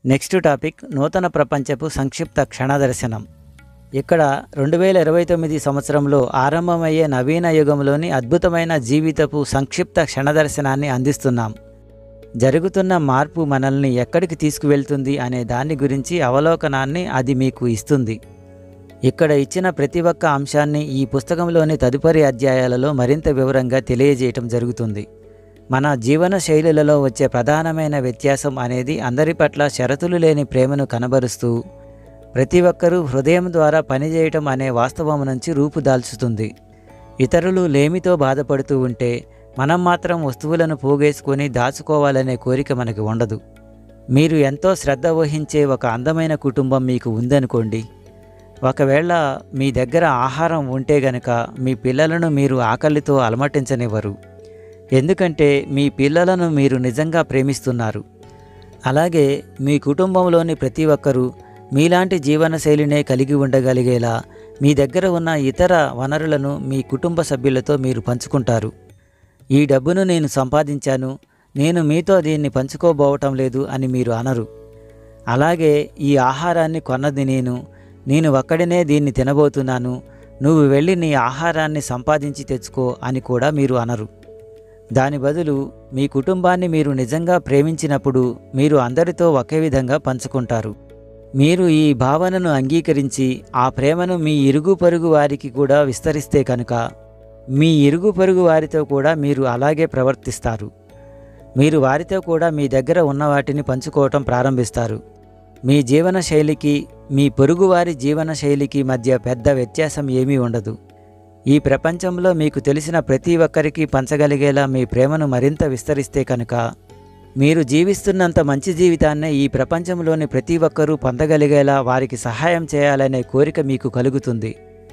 next topic నూతన ప్రపంచపు సంక్షిప్త క్షణదర్శనం ఇక్కడ రెండు వేల ఇరవై తొమ్మిది సంవత్సరంలో ఆరంభమయ్యే నవీన యుగంలోని అద్భుతమైన జీవితపు సంక్షిప్త క్షణదర్శనాన్ని అందిస్తున్నాం జరుగుతున్న మార్పు మనల్ని ఎక్కడికి తీసుకువెళ్తుంది అనే దాని గురించి అవలోకనాన్ని అది మీకు ఇస్తుంది ఇక్కడ ఇచ్చిన ప్రతి ఒక్క అంశాన్ని ఈ పుస్తకంలోని తదుపరి అధ్యాయాలలో మరింత వివరంగా తెలియజేయటం జరుగుతుంది మన జీవన శైలులలో వచ్చే ప్రధానమైన వ్యత్యాసం అనేది అందరి పట్ల షరతులు లేని ప్రేమను కనబరుస్తూ ప్రతి ఒక్కరూ హృదయం ద్వారా పనిచేయటం అనే వాస్తవం నుంచి రూపుదాల్చుతుంది ఇతరులు లేమితో బాధపడుతూ ఉంటే మనం మాత్రం వస్తువులను పోగేసుకొని దాచుకోవాలనే కోరిక మనకి ఉండదు మీరు ఎంతో శ్రద్ధ వహించే ఒక అందమైన కుటుంబం మీకు ఉందనుకోండి ఒకవేళ మీ దగ్గర ఆహారం ఉంటే గనక మీ పిల్లలను మీరు ఆకలితో అలమటించనివ్వరు ఎందుకంటే మీ పిల్లలను మీరు నిజంగా ప్రేమిస్తున్నారు అలాగే మీ కుటుంబంలోని ప్రతి ఒక్కరూ మీలాంటి జీవనశైలినే కలిగి ఉండగలిగేలా మీ దగ్గర ఉన్న ఇతర వనరులను మీ కుటుంబ సభ్యులతో మీరు పంచుకుంటారు ఈ డబ్బును నేను సంపాదించాను నేను మీతో దీన్ని పంచుకోబోవటం లేదు అని మీరు అనరు అలాగే ఈ ఆహారాన్ని కొన్నది నేను నేను ఒక్కడినే దీన్ని తినబోతున్నాను నువ్వు వెళ్ళి నీ ఆహారాన్ని సంపాదించి తెచ్చుకో అని కూడా మీరు అనరు దాని బదులు మీ కుటుంబాన్ని మీరు నిజంగా ప్రేమించినప్పుడు మీరు అందరితో ఒకే విధంగా పంచుకుంటారు మీరు ఈ భావనను అంగీకరించి ఆ ప్రేమను మీ ఇరుగు పొరుగు వారికి కూడా విస్తరిస్తే కనుక మీ ఇరుగు పొరుగు వారితో కూడా మీరు అలాగే ప్రవర్తిస్తారు మీరు వారితో కూడా మీ దగ్గర ఉన్న వాటిని పంచుకోవటం ప్రారంభిస్తారు మీ జీవన శైలికి మీ పొరుగువారి జీవన శైలికి మధ్య పెద్ద వ్యత్యాసం ఏమీ ఉండదు ఈ ప్రపంచంలో మీకు తెలిసిన ప్రతి ఒక్కరికి పంచగలిగేలా మీ ప్రేమను మరింత విస్తరిస్తే కనుక మీరు జీవిస్తున్నంత మంచి జీవితాన్నే ఈ ప్రపంచంలోని ప్రతి ఒక్కరూ పొందగలిగేలా వారికి సహాయం చేయాలనే కోరిక మీకు కలుగుతుంది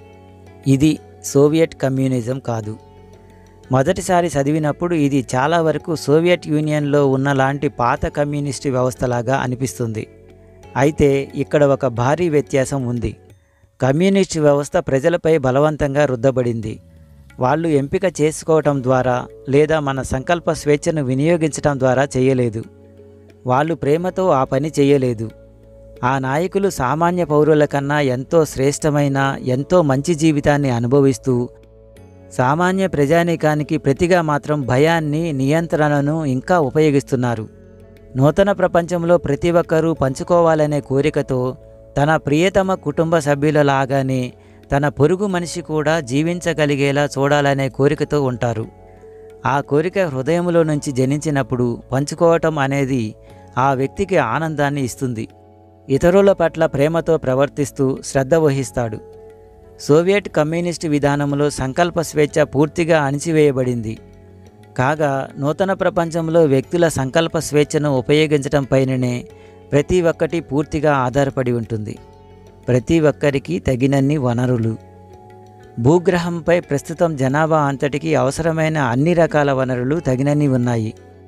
ఇది సోవియట్ కమ్యూనిజం కాదు మొదటిసారి చదివినప్పుడు ఇది చాలా వరకు సోవియట్ యూనియన్లో ఉన్నలాంటి పాత కమ్యూనిస్టు వ్యవస్థలాగా అనిపిస్తుంది అయితే ఇక్కడ ఒక భారీ వ్యత్యాసం ఉంది కమ్యూనిస్టు వ్యవస్థ ప్రజలపై బలవంతంగా రుద్దబడింది వాళ్ళు ఎంపిక చేసుకోవటం ద్వారా లేదా మన సంకల్ప స్వేచ్ఛను వినియోగించటం ద్వారా చేయలేదు వాళ్ళు ప్రేమతో ఆ పని చేయలేదు ఆ నాయకులు సామాన్య పౌరుల కన్నా ఎంతో శ్రేష్టమైన ఎంతో మంచి జీవితాన్ని అనుభవిస్తూ సామాన్య ప్రజానీకానికి ప్రతిగా మాత్రం భయాన్ని నియంత్రణను ఇంకా ఉపయోగిస్తున్నారు నూతన ప్రపంచంలో ప్రతి ఒక్కరూ పంచుకోవాలనే కోరికతో తన ప్రియతమ కుటుంబ సభ్యులలాగానే తన పొరుగు మనిషి కూడా జీవించగలిగేలా చూడాలనే కోరికతో ఉంటారు ఆ కోరిక హృదయంలో నుంచి జనించినప్పుడు పంచుకోవటం అనేది ఆ వ్యక్తికి ఆనందాన్ని ఇస్తుంది ఇతరుల పట్ల ప్రేమతో ప్రవర్తిస్తూ శ్రద్ధ వహిస్తాడు సోవియట్ కమ్యూనిస్టు విధానంలో సంకల్ప స్వేచ్ఛ పూర్తిగా అణిచివేయబడింది కాగా నూతన ప్రపంచంలో వ్యక్తుల సంకల్ప స్వేచ్ఛను ఉపయోగించడం పైననే ప్రతి ఒక్కటి పూర్తిగా ఆధారపడి ఉంటుంది ప్రతి ఒక్కరికి తగినన్ని వనరులు భూగ్రహంపై ప్రస్తుతం జనాభా అంతటికి అవసరమైన అన్ని రకాల వనరులు తగినన్ని ఉన్నాయి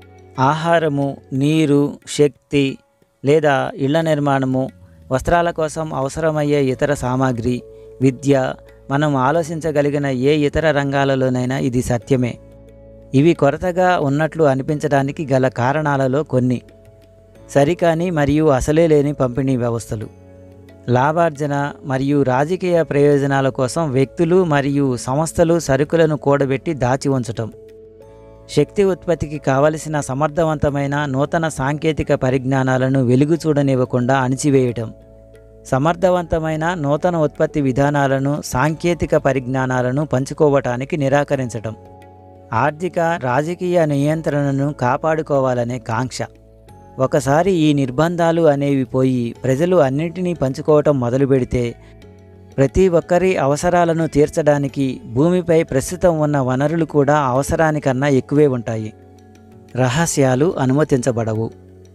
ఆహారము నీరు శక్తి లేదా ఇళ్ల నిర్మాణము వస్త్రాల కోసం అవసరమయ్యే ఇతర సామాగ్రి విద్య మనం ఆలోచించగలిగిన ఏ ఇతర రంగాలలోనైనా ఇది సత్యమే ఇవి కొరతగా ఉన్నట్లు అనిపించడానికి గల కారణాలలో కొన్ని సరికాని మరియు అసలే లేని పంపిణీ వ్యవస్థలు లాభార్జన మరియు రాజకీయ ప్రయోజనాల కోసం వ్యక్తులు మరియు సంస్థలు సరుకులను కూడబెట్టి దాచి ఉంచటం శక్తి ఉత్పత్తికి కావలసిన సమర్థవంతమైన నూతన సాంకేతిక పరిజ్ఞానాలను వెలుగు చూడనివ్వకుండా అణిచివేయటం సమర్థవంతమైన నూతన ఉత్పత్తి విధానాలను సాంకేతిక పరిజ్ఞానాలను పంచుకోవటానికి నిరాకరించటం ఆర్థిక రాజకీయ నియంత్రణను కాపాడుకోవాలనే కాంక్ష ఒకసారి ఈ నిర్బంధాలు అనేవి పోయి ప్రజలు అన్నింటినీ పంచుకోవటం మొదలు పెడితే ప్రతి ఒక్కరి అవసరాలను తీర్చడానికి భూమిపై ప్రస్తుతం ఉన్న వనరులు కూడా అవసరానికన్నా ఎక్కువే ఉంటాయి రహస్యాలు అనుమతించబడవు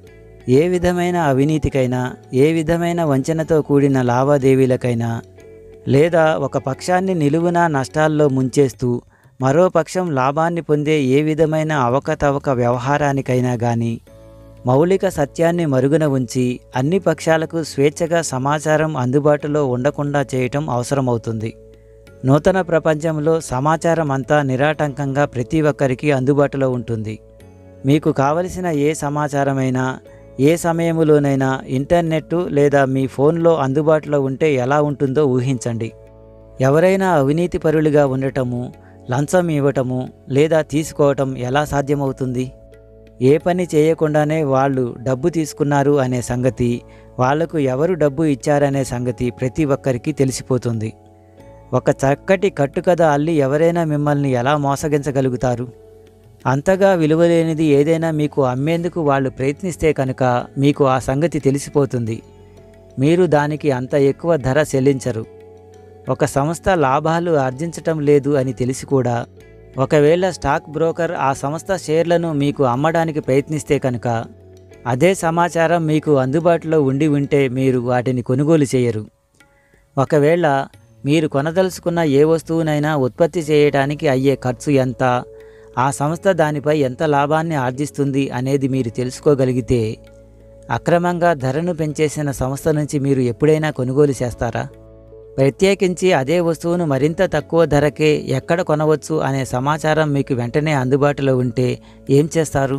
ఏ విధమైన అవినీతికైనా ఏ విధమైన వంచనతో కూడిన లావాదేవీలకైనా లేదా ఒక పక్షాన్ని నిలువునా నష్టాల్లో ముంచేస్తూ మరో పక్షం లాభాన్ని పొందే ఏ విధమైన అవకతవక వ్యవహారానికైనా కానీ మౌలిక సత్యాన్ని మరుగున ఉంచి అన్ని పక్షాలకు స్వేచ్ఛగా సమాచారం అందుబాటులో ఉండకుండా చేయటం అవసరమవుతుంది నూతన ప్రపంచంలో సమాచారం అంతా నిరాటంకంగా ప్రతి ఒక్కరికి అందుబాటులో ఉంటుంది మీకు కావలసిన ఏ సమాచారమైనా ఏ సమయంలోనైనా ఇంటర్నెట్ లేదా మీ ఫోన్లో అందుబాటులో ఉంటే ఎలా ఉంటుందో ఊహించండి ఎవరైనా అవినీతి పరులుగా ఉండటము లంచం ఇవ్వటము లేదా తీసుకోవటం ఎలా సాధ్యమవుతుంది ఏ పని చేయకుండానే వాళ్ళు డబ్బు తీసుకున్నారు అనే సంగతి వాళ్లకు ఎవరు డబ్బు ఇచ్చారనే సంగతి ప్రతి ఒక్కరికి తెలిసిపోతుంది ఒక చక్కటి కట్టుకథ అల్లి ఎవరైనా మిమ్మల్ని ఎలా మోసగించగలుగుతారు అంతగా విలువలేనిది ఏదైనా మీకు అమ్మేందుకు వాళ్ళు ప్రయత్నిస్తే కనుక మీకు ఆ సంగతి తెలిసిపోతుంది మీరు దానికి అంత ఎక్కువ ధర చెల్లించరు ఒక సంస్థ లాభాలు ఆర్జించటం లేదు అని తెలిసి కూడా ఒకవేళ స్టాక్ బ్రోకర్ ఆ సంస్థ షేర్లను మీకు అమ్మడానికి ప్రయత్నిస్తే కనుక అదే సమాచారం మీకు అందుబాటులో ఉండి ఉంటే మీరు వాటిని కొనుగోలు చేయరు ఒకవేళ మీరు కొనదలుచుకున్న ఏ వస్తువునైనా ఉత్పత్తి చేయడానికి అయ్యే ఖర్చు ఎంత ఆ సంస్థ దానిపై ఎంత లాభాన్ని ఆర్జిస్తుంది అనేది మీరు తెలుసుకోగలిగితే అక్రమంగా ధరను పెంచేసిన సంస్థ నుంచి మీరు ఎప్పుడైనా కొనుగోలు చేస్తారా ప్రత్యేకించి అదే వస్తువును మరింత తక్కువ ధరకే ఎక్కడ కొనవచ్చు అనే సమాచారం మీకు వెంటనే అందుబాటులో ఉంటే ఏం చేస్తారు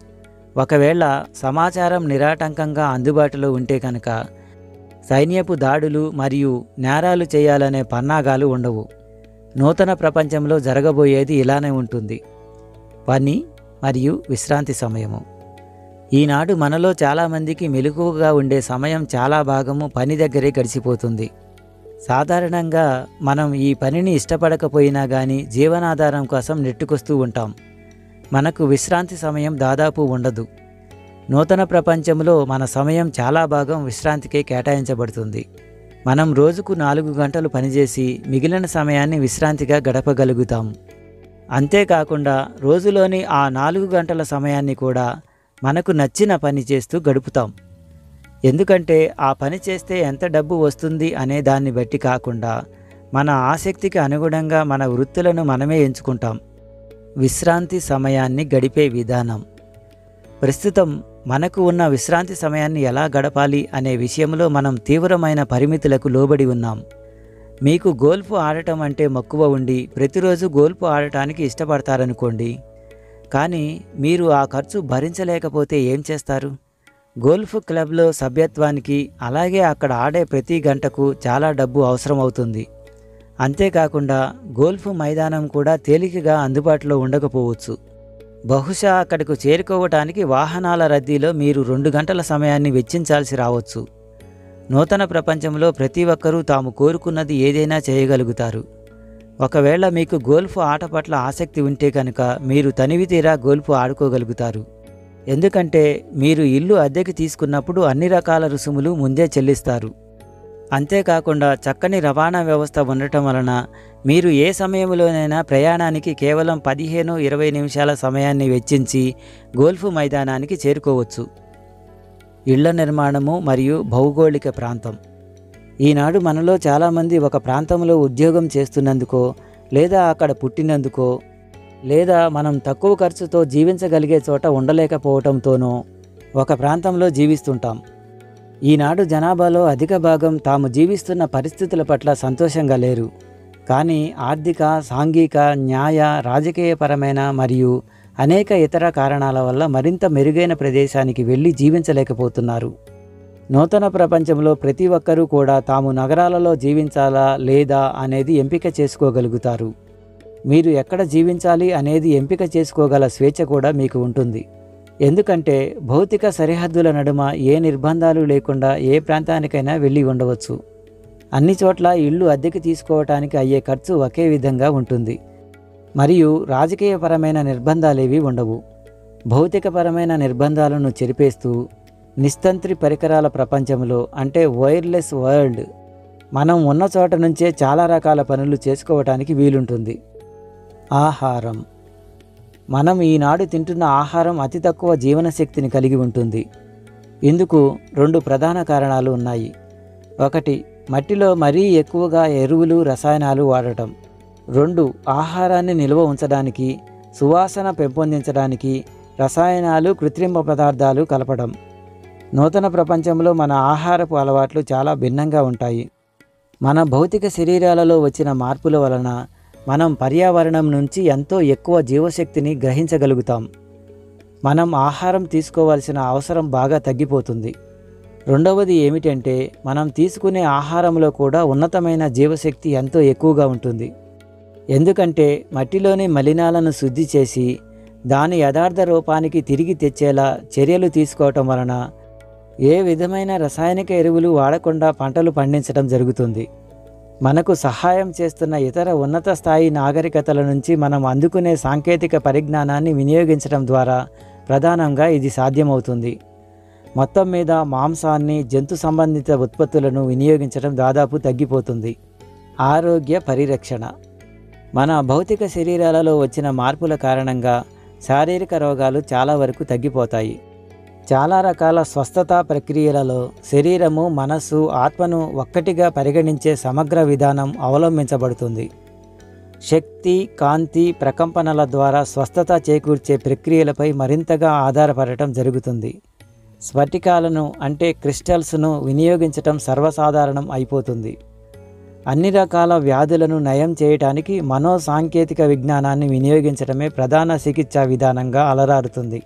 ఒకవేళ సమాచారం నిరాటంకంగా అందుబాటులో ఉంటే కనుక సైన్యపు దాడులు మరియు నేరాలు చేయాలనే పన్నాగాలు ఉండవు నూతన ప్రపంచంలో జరగబోయేది ఇలానే ఉంటుంది పని మరియు విశ్రాంతి సమయము ఈనాడు మనలో చాలామందికి మెలకువగా ఉండే సమయం చాలా భాగము పని దగ్గరే గడిచిపోతుంది సాధారణంగా మనం ఈ పనిని ఇష్టపడకపోయినా కానీ జీవనాధారం కోసం నెట్టుకొస్తూ ఉంటాం మనకు విశ్రాంతి సమయం దాదాపు ఉండదు నూతన ప్రపంచంలో మన సమయం చాలా భాగం విశ్రాంతికే కేటాయించబడుతుంది మనం రోజుకు నాలుగు గంటలు పనిచేసి మిగిలిన సమయాన్ని విశ్రాంతిగా గడపగలుగుతాం అంతేకాకుండా రోజులోని ఆ నాలుగు గంటల సమయాన్ని కూడా మనకు నచ్చిన పని చేస్తూ గడుపుతాం ఎందుకంటే ఆ పని చేస్తే ఎంత డబ్బు వస్తుంది అనే దాన్ని బట్టి కాకుండా మన ఆసక్తికి అనుగుణంగా మన వృత్తులను మనమే ఎంచుకుంటాం విశ్రాంతి సమయాన్ని గడిపే విధానం ప్రస్తుతం మనకు ఉన్న విశ్రాంతి సమయాన్ని ఎలా గడపాలి అనే విషయంలో మనం తీవ్రమైన పరిమితులకు లోబడి ఉన్నాం మీకు గోల్ఫ్ ఆడటం అంటే మక్కువ ఉండి ప్రతిరోజు గోల్ఫ్ ఆడటానికి ఇష్టపడతారనుకోండి కానీ మీరు ఆ ఖర్చు భరించలేకపోతే ఏం చేస్తారు గోల్ఫ్ క్లబ్లో సభ్యత్వానికి అలాగే అక్కడ ఆడే ప్రతి గంటకు చాలా డబ్బు అవసరం అవుతుంది అంతేకాకుండా గోల్ఫ్ మైదానం కూడా తేలికగా అందుబాటులో ఉండకపోవచ్చు బహుశా అక్కడకు చేరుకోవటానికి వాహనాల రద్దీలో మీరు రెండు గంటల సమయాన్ని వెచ్చించాల్సి రావచ్చు నూతన ప్రపంచంలో ప్రతి ఒక్కరూ తాము కోరుకున్నది ఏదైనా చేయగలుగుతారు ఒకవేళ మీకు గోల్ఫ్ ఆట పట్ల ఆసక్తి ఉంటే కనుక మీరు తనివి తీరా గోల్ఫ్ ఆడుకోగలుగుతారు ఎందుకంటే మీరు ఇల్లు అద్దెకి తీసుకున్నప్పుడు అన్ని రకాల రుసుములు ముందే చెల్లిస్తారు అంతేకాకుండా చక్కని రవాణా వ్యవస్థ ఉండటం వలన మీరు ఏ సమయంలోనైనా ప్రయాణానికి కేవలం పదిహేను ఇరవై నిమిషాల సమయాన్ని వెచ్చించి గోల్ఫ్ మైదానానికి చేరుకోవచ్చు ఇళ్ల నిర్మాణము మరియు భౌగోళిక ప్రాంతం ఈనాడు మనలో చాలామంది ఒక ప్రాంతంలో ఉద్యోగం చేస్తున్నందుకో లేదా అక్కడ పుట్టినందుకో లేదా మనం తక్కువ ఖర్చుతో జీవించగలిగే చోట ఉండలేకపోవటంతోనో ఒక ప్రాంతంలో జీవిస్తుంటాం ఈనాడు జనాభాలో అధిక భాగం తాము జీవిస్తున్న పరిస్థితుల పట్ల సంతోషంగా లేరు కానీ ఆర్థిక సాంఘిక న్యాయ రాజకీయపరమైన మరియు అనేక ఇతర కారణాల వల్ల మరింత మెరుగైన ప్రదేశానికి వెళ్ళి జీవించలేకపోతున్నారు నూతన ప్రపంచంలో ప్రతి ఒక్కరూ కూడా తాము నగరాలలో జీవించాలా లేదా అనేది ఎంపిక చేసుకోగలుగుతారు మీరు ఎక్కడ జీవించాలి అనేది ఎంపిక చేసుకోగల స్వేచ్ఛ కూడా మీకు ఉంటుంది ఎందుకంటే భౌతిక సరిహద్దుల నడుమ ఏ నిర్బంధాలు లేకుండా ఏ ప్రాంతానికైనా వెళ్ళి ఉండవచ్చు అన్ని చోట్ల ఇళ్ళు అద్దెకి తీసుకోవటానికి అయ్యే ఖర్చు ఒకే విధంగా ఉంటుంది మరియు రాజకీయపరమైన నిర్బంధాలేవి ఉండవు భౌతికపరమైన నిర్బంధాలను చెరిపేస్తూ నిస్తంత్రి పరికరాల ప్రపంచంలో అంటే వైర్లెస్ వరల్డ్ మనం ఉన్న చోట నుంచే చాలా రకాల పనులు చేసుకోవటానికి వీలుంటుంది ఆహారం మనం ఈనాడు తింటున్న ఆహారం అతి తక్కువ జీవనశక్తిని కలిగి ఉంటుంది ఇందుకు రెండు ప్రధాన కారణాలు ఉన్నాయి ఒకటి మట్టిలో మరీ ఎక్కువగా ఎరువులు రసాయనాలు వాడటం రెండు ఆహారాన్ని నిల్వ ఉంచడానికి సువాసన పెంపొందించడానికి రసాయనాలు కృత్రిమ పదార్థాలు కలపడం నూతన ప్రపంచంలో మన ఆహారపు అలవాట్లు చాలా భిన్నంగా ఉంటాయి మన భౌతిక శరీరాలలో వచ్చిన మార్పుల వలన మనం పర్యావరణం నుంచి ఎంతో ఎక్కువ జీవశక్తిని గ్రహించగలుగుతాం మనం ఆహారం తీసుకోవాల్సిన అవసరం బాగా తగ్గిపోతుంది రెండవది ఏమిటంటే మనం తీసుకునే ఆహారంలో కూడా ఉన్నతమైన జీవశక్తి ఎంతో ఎక్కువగా ఉంటుంది ఎందుకంటే మట్టిలోని మలినాలను శుద్ధి చేసి దాని యథార్థ రూపానికి తిరిగి తెచ్చేలా చర్యలు తీసుకోవటం వలన ఏ విధమైన రసాయనిక ఎరువులు వాడకుండా పంటలు పండించడం జరుగుతుంది మనకు సహాయం చేస్తున్న ఇతర ఉన్నత స్థాయి నాగరికతల నుంచి మనం అందుకునే సాంకేతిక పరిజ్ఞానాన్ని వినియోగించడం ద్వారా ప్రధానంగా ఇది సాధ్యమవుతుంది మొత్తం మీద మాంసాన్ని జంతు సంబంధిత ఉత్పత్తులను వినియోగించడం దాదాపు తగ్గిపోతుంది ఆరోగ్య పరిరక్షణ మన భౌతిక శరీరాలలో వచ్చిన మార్పుల కారణంగా శారీరక రోగాలు చాలా వరకు తగ్గిపోతాయి చాలా రకాల స్వస్థతా ప్రక్రియలలో శరీరము మనస్సు ఆత్మను ఒక్కటిగా పరిగణించే సమగ్ర విధానం అవలంబించబడుతుంది శక్తి కాంతి ప్రకంపనల ద్వారా స్వస్థత చేకూర్చే ప్రక్రియలపై మరింతగా ఆధారపడటం జరుగుతుంది స్ఫటికాలను అంటే క్రిస్టల్స్ను వినియోగించటం సర్వసాధారణం అయిపోతుంది అన్ని రకాల వ్యాధులను నయం చేయటానికి మనోసాంకేతిక విజ్ఞానాన్ని వినియోగించడమే ప్రధాన చికిత్సా విధానంగా అలరారుతుంది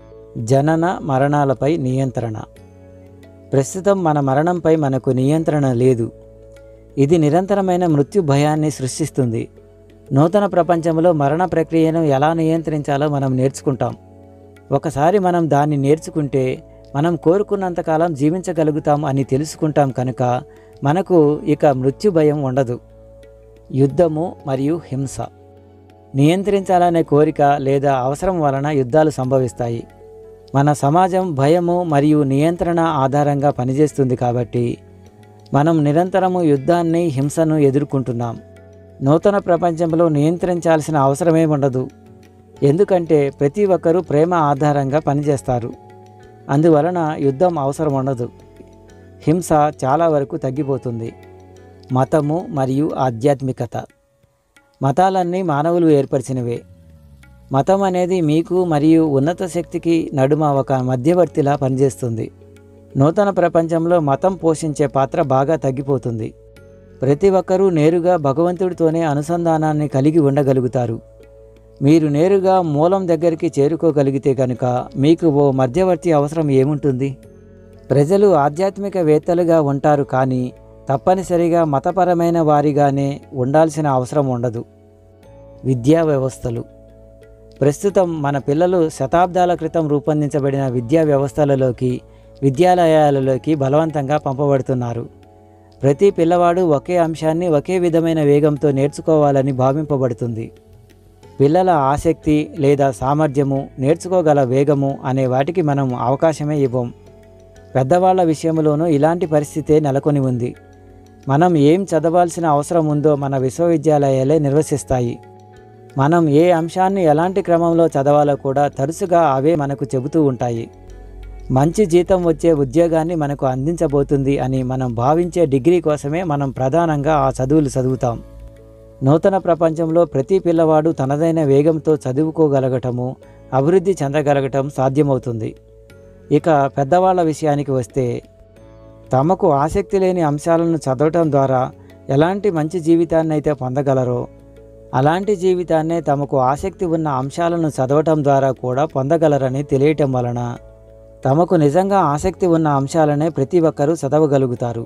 జనన మరణాలపై నియంత్రణ ప్రస్తుతం మన మరణంపై మనకు నియంత్రణ లేదు ఇది నిరంతరమైన మృత్యు భయాన్ని సృష్టిస్తుంది నూతన ప్రపంచంలో మరణ ప్రక్రియను ఎలా నియంత్రించాలో మనం నేర్చుకుంటాం ఒకసారి మనం దాన్ని నేర్చుకుంటే మనం కోరుకున్నంతకాలం జీవించగలుగుతాం అని తెలుసుకుంటాం కనుక మనకు ఇక మృత్యు భయం ఉండదు యుద్ధము మరియు హింస నియంత్రించాలనే కోరిక లేదా అవసరం వలన యుద్ధాలు సంభవిస్తాయి మన సమాజం భయము మరియు నియంత్రణ ఆధారంగా పనిచేస్తుంది కాబట్టి మనం నిరంతరము యుద్ధాన్ని హింసను ఎదుర్కొంటున్నాం నూతన ప్రపంచంలో నియంత్రించాల్సిన అవసరమే ఉండదు ఎందుకంటే ప్రతి ఒక్కరూ ప్రేమ ఆధారంగా పనిచేస్తారు అందువలన యుద్ధం అవసరం ఉండదు హింస చాలా వరకు తగ్గిపోతుంది మతము మరియు ఆధ్యాత్మికత మతాలన్నీ మానవులు ఏర్పరిచినవే మతం అనేది మీకు మరియు ఉన్నత శక్తికి నడుమ ఒక మధ్యవర్తిలా పనిచేస్తుంది నూతన ప్రపంచంలో మతం పోషించే పాత్ర బాగా తగ్గిపోతుంది ప్రతి ఒక్కరూ నేరుగా భగవంతుడితోనే అనుసంధానాన్ని కలిగి ఉండగలుగుతారు మీరు నేరుగా మూలం దగ్గరికి చేరుకోగలిగితే కనుక మీకు ఓ మధ్యవర్తి అవసరం ఏముంటుంది ప్రజలు ఆధ్యాత్మికవేత్తలుగా ఉంటారు కానీ తప్పనిసరిగా మతపరమైన వారిగానే ఉండాల్సిన అవసరం ఉండదు విద్యా వ్యవస్థలు ప్రస్తుతం మన పిల్లలు శతాబ్దాల క్రితం రూపొందించబడిన విద్యా వ్యవస్థలలోకి విద్యాలయాలలోకి బలవంతంగా పంపబడుతున్నారు ప్రతి పిల్లవాడు ఒకే అంశాన్ని ఒకే విధమైన వేగంతో నేర్చుకోవాలని భావింపబడుతుంది పిల్లల ఆసక్తి లేదా సామర్థ్యము నేర్చుకోగల వేగము అనే వాటికి మనం అవకాశమే ఇవ్వం పెద్దవాళ్ల విషయంలోనూ ఇలాంటి పరిస్థితే నెలకొని ఉంది మనం ఏం చదవాల్సిన అవసరం ఉందో మన విశ్వవిద్యాలయాలే నిర్వసిస్తాయి మనం ఏ అంశాన్ని ఎలాంటి క్రమంలో చదవాలో కూడా తరచుగా అవే మనకు చెబుతూ ఉంటాయి మంచి జీతం వచ్చే ఉద్యోగాన్ని మనకు అందించబోతుంది అని మనం భావించే డిగ్రీ కోసమే మనం ప్రధానంగా ఆ చదువులు చదువుతాం నూతన ప్రపంచంలో ప్రతి పిల్లవాడు తనదైన వేగంతో చదువుకోగలగటము అభివృద్ధి చెందగలగటం సాధ్యమవుతుంది ఇక పెద్దవాళ్ల విషయానికి వస్తే తమకు ఆసక్తి లేని అంశాలను చదవటం ద్వారా ఎలాంటి మంచి జీవితాన్ని అయితే పొందగలరో అలాంటి జీవితాన్నే తమకు ఆసక్తి ఉన్న అంశాలను చదవటం ద్వారా కూడా పొందగలరని తెలియటం వలన తమకు నిజంగా ఆసక్తి ఉన్న అంశాలనే ప్రతి ఒక్కరూ చదవగలుగుతారు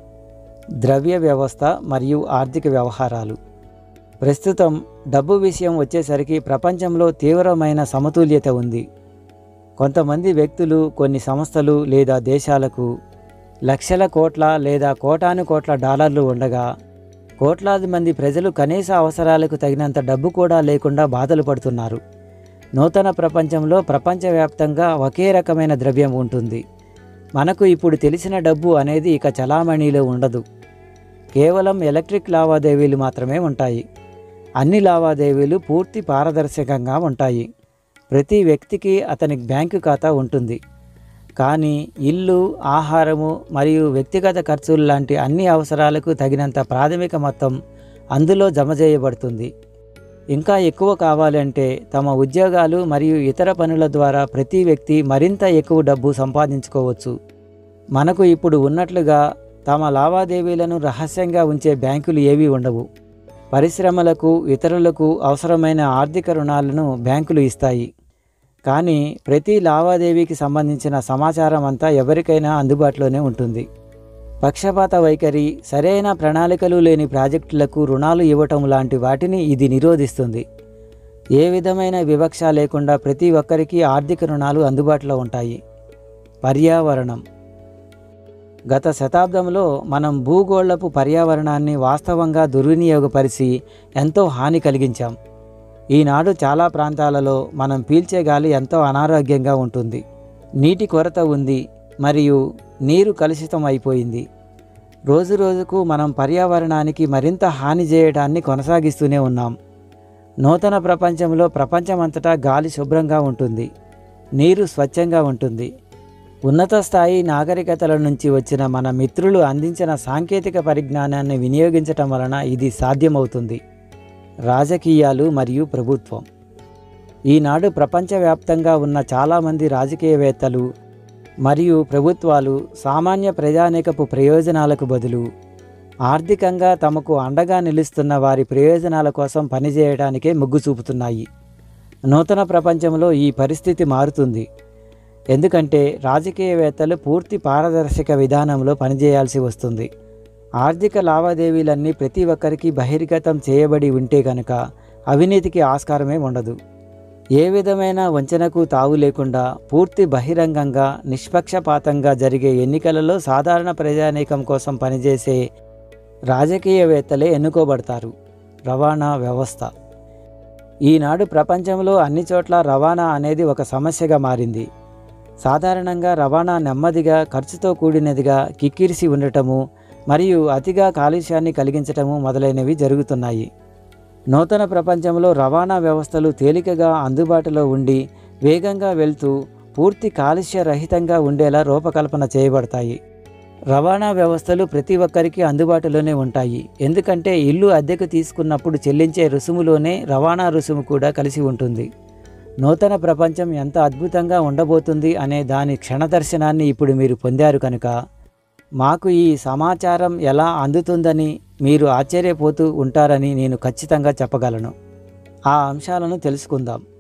ద్రవ్య వ్యవస్థ మరియు ఆర్థిక వ్యవహారాలు ప్రస్తుతం డబ్బు విషయం వచ్చేసరికి ప్రపంచంలో తీవ్రమైన సమతుల్యత ఉంది కొంతమంది వ్యక్తులు కొన్ని సంస్థలు లేదా దేశాలకు లక్షల కోట్ల లేదా కోటాను కోట్ల డాలర్లు ఉండగా కోట్లాది మంది ప్రజలు కనీస అవసరాలకు తగినంత డబ్బు కూడా లేకుండా బాధలు పడుతున్నారు నూతన ప్రపంచంలో ప్రపంచవ్యాప్తంగా ఒకే రకమైన ద్రవ్యం ఉంటుంది మనకు ఇప్పుడు తెలిసిన డబ్బు అనేది ఇక చలామణిలో ఉండదు కేవలం ఎలక్ట్రిక్ లావాదేవీలు మాత్రమే ఉంటాయి అన్ని లావాదేవీలు పూర్తి పారదర్శకంగా ఉంటాయి ప్రతి వ్యక్తికి అతని బ్యాంకు ఖాతా ఉంటుంది కానీ ఇల్లు ఆహారము మరియు వ్యక్తిగత ఖర్చులు లాంటి అన్ని అవసరాలకు తగినంత ప్రాథమిక మొత్తం అందులో జమ చేయబడుతుంది ఇంకా ఎక్కువ కావాలంటే తమ ఉద్యోగాలు మరియు ఇతర పనుల ద్వారా ప్రతి వ్యక్తి మరింత ఎక్కువ డబ్బు సంపాదించుకోవచ్చు మనకు ఇప్పుడు ఉన్నట్లుగా తమ లావాదేవీలను రహస్యంగా ఉంచే బ్యాంకులు ఏవీ ఉండవు పరిశ్రమలకు ఇతరులకు అవసరమైన ఆర్థిక రుణాలను బ్యాంకులు ఇస్తాయి కానీ ప్రతి లావాదేవీకి సంబంధించిన సమాచారం అంతా ఎవరికైనా అందుబాటులోనే ఉంటుంది పక్షపాత వైఖరి సరైన ప్రణాళికలు లేని ప్రాజెక్టులకు రుణాలు ఇవ్వటం లాంటి వాటిని ఇది నిరోధిస్తుంది ఏ విధమైన వివక్ష లేకుండా ప్రతి ఒక్కరికి ఆర్థిక రుణాలు అందుబాటులో ఉంటాయి పర్యావరణం గత శతాబ్దంలో మనం భూగోళపు పర్యావరణాన్ని వాస్తవంగా దుర్వినియోగపరిచి ఎంతో హాని కలిగించాం ఈనాడు చాలా ప్రాంతాలలో మనం పీల్చే గాలి ఎంతో అనారోగ్యంగా ఉంటుంది నీటి కొరత ఉంది మరియు నీరు కలుషితం అయిపోయింది రోజు రోజుకు మనం పర్యావరణానికి మరింత హాని చేయడాన్ని కొనసాగిస్తూనే ఉన్నాం నూతన ప్రపంచంలో ప్రపంచమంతటా గాలి శుభ్రంగా ఉంటుంది నీరు స్వచ్ఛంగా ఉంటుంది ఉన్నత స్థాయి నాగరికతల నుంచి వచ్చిన మన మిత్రులు అందించిన సాంకేతిక పరిజ్ఞానాన్ని వినియోగించటం వలన ఇది సాధ్యమవుతుంది రాజకీయాలు మరియు ప్రభుత్వం ఈనాడు ప్రపంచవ్యాప్తంగా ఉన్న చాలామంది రాజకీయవేత్తలు మరియు ప్రభుత్వాలు సామాన్య ప్రజానీకపు ప్రయోజనాలకు బదులు ఆర్థికంగా తమకు అండగా నిలుస్తున్న వారి ప్రయోజనాల కోసం పనిచేయడానికే మొగ్గు చూపుతున్నాయి నూతన ప్రపంచంలో ఈ పరిస్థితి మారుతుంది ఎందుకంటే రాజకీయవేత్తలు పూర్తి పారదర్శక విధానంలో పనిచేయాల్సి వస్తుంది ఆర్థిక లావాదేవీలన్నీ ప్రతి ఒక్కరికి బహిర్గతం చేయబడి ఉంటే కనుక అవినీతికి ఆస్కారమే ఉండదు ఏ విధమైన వంచనకు తావు లేకుండా పూర్తి బహిరంగంగా నిష్పక్షపాతంగా జరిగే ఎన్నికలలో సాధారణ ప్రజానీకం కోసం పనిచేసే రాజకీయవేత్తలే ఎన్నుకోబడతారు రవాణా వ్యవస్థ ఈనాడు ప్రపంచంలో అన్ని చోట్ల రవాణా అనేది ఒక సమస్యగా మారింది సాధారణంగా రవాణా నెమ్మదిగా ఖర్చుతో కూడినదిగా కిక్కిరిసి ఉండటము మరియు అతిగా కాలుష్యాన్ని కలిగించటము మొదలైనవి జరుగుతున్నాయి నూతన ప్రపంచంలో రవాణా వ్యవస్థలు తేలికగా అందుబాటులో ఉండి వేగంగా వెళ్తూ పూర్తి కాలుష్య రహితంగా ఉండేలా రూపకల్పన చేయబడతాయి రవాణా వ్యవస్థలు ప్రతి ఒక్కరికి అందుబాటులోనే ఉంటాయి ఎందుకంటే ఇల్లు అద్దెకు తీసుకున్నప్పుడు చెల్లించే రుసుములోనే రవాణా రుసుము కూడా కలిసి ఉంటుంది నూతన ప్రపంచం ఎంత అద్భుతంగా ఉండబోతుంది అనే దాని క్షణదర్శనాన్ని ఇప్పుడు మీరు పొందారు కనుక మాకు ఈ సమాచారం ఎలా అందుతుందని మీరు ఆశ్చర్యపోతూ ఉంటారని నేను ఖచ్చితంగా చెప్పగలను ఆ అంశాలను తెలుసుకుందాం